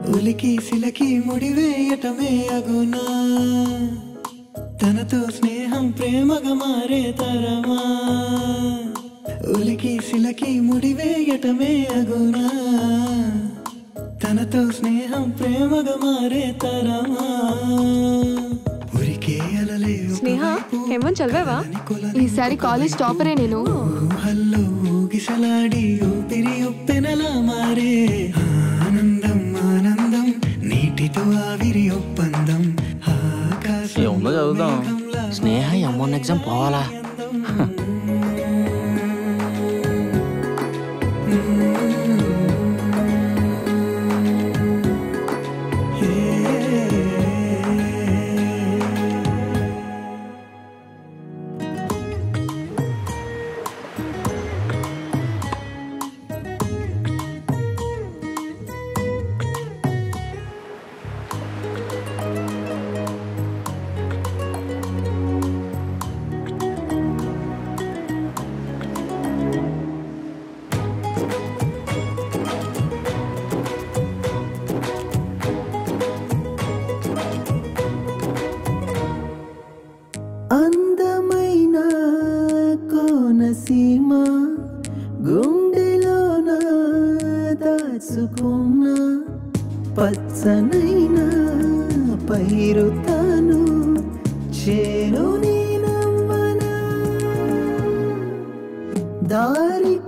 ఉలికి సిలకి ముడివేయటమే అగునా తనతో స్నేహం ప్రేమగా మారే తరమా ఉలికి సిలకి ముడివేయటమే అగునా తనతో స్నేహం ప్రేమగా మారే తరమా ఉరికే అలలే స్నేహ ఏమని చదివావా ఈసారి కాలేజ్ టాపరే నేను ఊహల్లో ఊగిసలాడి ఊపిరి ఉప్పెనలా మారే ఆనందం ఆనందం నీటితో ఆవిరి ఒప్పందం ఆకాశం ఏముందో చదువుదాం స్నేహ ఎమ్మోన్ ఎగ్జామ్ పోవాలా అందమైన కోనసీమ గుండెలోన దాచుకున్న పచ్చనైన పైరుతాను చేను నేనవ్వనా దారి